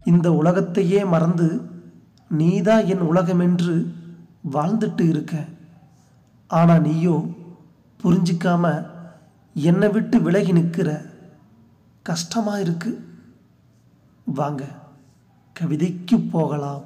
இந்த உலகத்தையே மறந்து நீதான் என் உலகமென்று வாழ்ந்துட்டு இருக்க ஆனா நீயோ புரிஞ்சிக்காம என்னை விட்டு விலகி நிற்கிற கஷ்டமா இருக்கு வாங்க கவிதைக்கு போகலாம்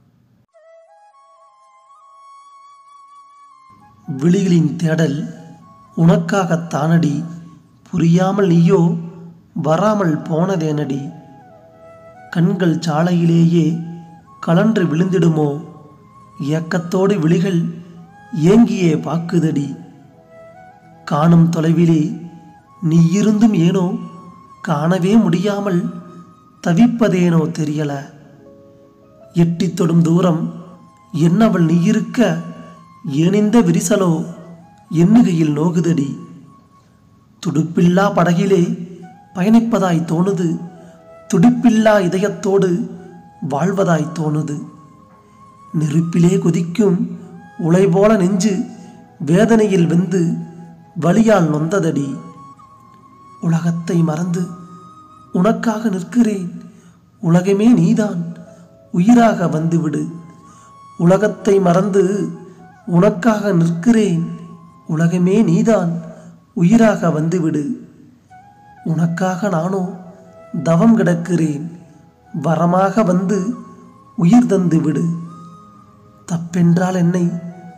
விழிகளின் தேடல் உனக்காகத்தானடி புரியாமல் நீயோ வராமல் போனதேனடி கண்கள் சாலையிலேயே கலன்று விழுந்திடுமோ ஏக்கத்தோடு விழிகள் ஏங்கியே பாக்குதடி காணும் தொலைவிலே நீ இருந்தும் ஏனோ காணவே முடியாமல் தவிப்பதேனோ தெரியல எட்டித் தொடும் தூரம் என்னவள் நீ இருக்க ஏனிந்த விரிசலோ எண்ணுகையில் நோகுதடி துடுப்பில்லா படகிலே பயணிப்பதாய் தோணுது துடிப்பில்லா இதயத்தோடு வாழ்வதாய் தோணுது நெருப்பிலே கொதிக்கும் உலை போல நெஞ்சு வேதனையில் வெந்து வலியால் நொந்ததடி உலகத்தை மறந்து உனக்காக நிற்கிறேன் உலகமே நீதான் உயிராக வந்துவிடு உலகத்தை மறந்து உனக்காக நிற்கிறேன் உலகமே நீதான் உயிராக வந்துவிடு உனக்காக நானோ தவம் கிடக்கிறேன் வரமாக வந்து உயிர் தந்து விடு தப்பென்றால் என்னை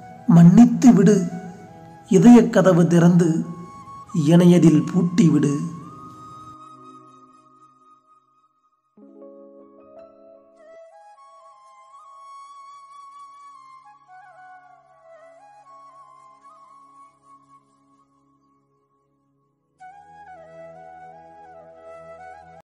மன்னித்து விடு இதயக் கதவு திறந்து இணையதில் பூட்டி விடு